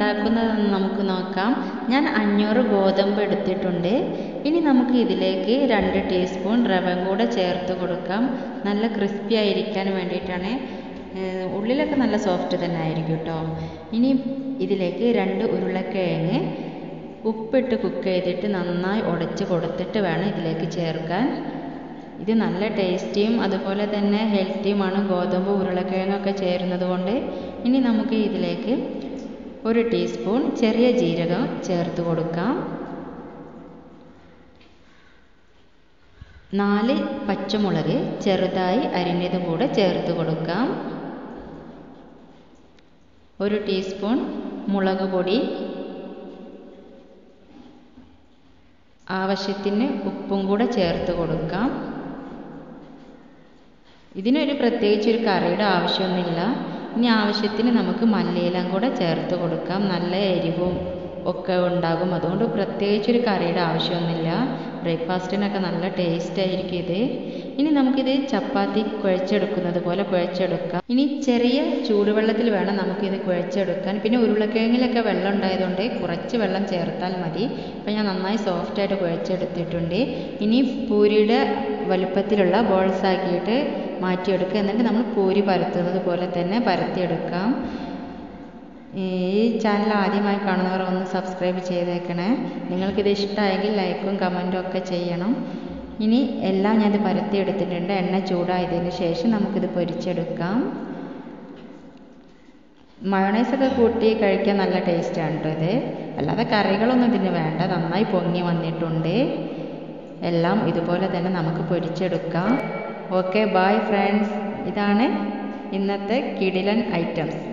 ഉണ്ടാക്കുന്നതെന്ന് നമുക്ക് നോക്കാം ഞാൻ അഞ്ഞൂറ് ഗോതമ്പ് എടുത്തിട്ടുണ്ട് ഇനി നമുക്ക് ഇതിലേക്ക് രണ്ട് ടീസ്പൂൺ റവ കൂടെ ചേർത്ത് കൊടുക്കാം നല്ല ക്രിസ്പി ആയിരിക്കാൻ വേണ്ടിയിട്ടാണ് ഏഹ് ഉള്ളിലൊക്കെ നല്ല സോഫ്റ്റ് തന്നെ ആയിരിക്കും കേട്ടോ ഇനി ഇതിലേക്ക് രണ്ട് ഉരുളക്കിഴങ്ങ് ഉപ്പിട്ട് കുക്ക് ചെയ്തിട്ട് നന്നായി ഉടച്ച് കൊടുത്തിട്ട് വേണം ഇതിലേക്ക് ചേർക്കാൻ ഇത് നല്ല ടേസ്റ്റിയും അതുപോലെ തന്നെ ഹെൽത്തിയുമാണ് ഗോതമ്പ് ഉരുളക്കിഴങ്ങൊക്കെ ചേരുന്നത് കൊണ്ട് ഇനി നമുക്ക് ഇതിലേക്ക് ഒരു ടീസ്പൂൺ ചെറിയ ജീരകം ചേർത്ത് കൊടുക്കാം നാല് പച്ചമുളക് ചെറുതായി അരിഞ്ഞതും കൂടെ ചേർത്ത് കൊടുക്കാം ഒരു ടീസ്പൂൺ മുളക് പൊടി ആവശ്യത്തിന് ഉപ്പും കൂടെ ചേർത്ത് കൊടുക്കാം ഇതിനൊരു പ്രത്യേകിച്ച് ഒരു കറിയുടെ ആവശ്യമൊന്നുമില്ല ഇനി ആവശ്യത്തിന് നമുക്ക് മല്ലിയിലം കൂടെ ചേർത്ത് കൊടുക്കാം നല്ല എരിവും ഒക്കെ ഉണ്ടാകും അതുകൊണ്ട് പ്രത്യേകിച്ചൊരു കറിയുടെ ആവശ്യമൊന്നുമില്ല ബ്രേക്ക്ഫാസ്റ്റിനൊക്കെ നല്ല ടേസ്റ്റ് ആയിരിക്കും ഇത് ഇനി നമുക്കിത് ചപ്പാത്തി കുഴച്ചെടുക്കുന്നത് പോലെ കുഴച്ചെടുക്കാം ഇനി ചെറിയ ചൂടുവെള്ളത്തിൽ വേണം നമുക്കിത് കുഴച്ചെടുക്കാൻ പിന്നെ ഉരുളക്കിഴങ്ങിലൊക്കെ വെള്ളം ഉണ്ടായതുകൊണ്ട് കുറച്ച് വെള്ളം ചേർത്താൽ മതി ഇപ്പം ഞാൻ നന്നായി സോഫ്റ്റായിട്ട് കുഴച്ചെടുത്തിട്ടുണ്ട് ഇനി പൂരിയുടെ വലുപ്പത്തിലുള്ള ബോൾസ് ആക്കിയിട്ട് മാറ്റിയെടുക്കുക എന്നിട്ട് നമ്മൾ പൂരി പരത്തുന്നത് പോലെ തന്നെ പരത്തിയെടുക്കാം ഈ ചാനൽ ആദ്യമായി കാണുന്നവർ ഒന്ന് സബ്സ്ക്രൈബ് ചെയ്തേക്കണേ നിങ്ങൾക്കിത് ഇഷ്ടമായെങ്കിൽ ലൈക്കും കമൻറ്റും ഒക്കെ ചെയ്യണം ഇനി എല്ലാം ഞാനിത് പരത്തിയെടുത്തിട്ടുണ്ട് എണ്ണ ചൂടായതിന് ശേഷം നമുക്കിത് പൊരിച്ചെടുക്കാം മയോണൈസൊക്കെ കൂട്ടി കഴിക്കാൻ നല്ല ടേസ്റ്റാണ് കേട്ടോ ഇത് അല്ലാതെ കറികളൊന്നും ഇതിന് വേണ്ട നന്നായി പൊങ്ങി വന്നിട്ടുണ്ട് എല്ലാം ഇതുപോലെ തന്നെ നമുക്ക് പൊരിച്ചെടുക്കാം ഓക്കെ ബായ് ഫ്രണ്ട്സ് ഇതാണ് ഇന്നത്തെ കിടിലൻ ഐറ്റംസ്